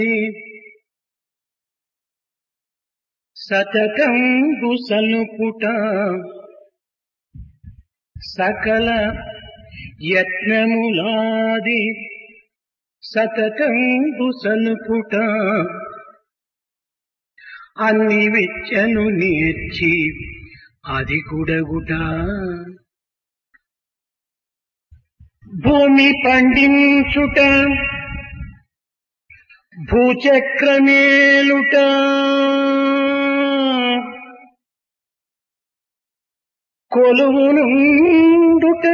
సతకంబు సనుపుట సకల యత్నములాది సతకంబు సనుపుట అన్ని విద్యను నేర్చి అది గుడగుట భూమి పండించుట భూచక్రమేలుట కొలువునుండుట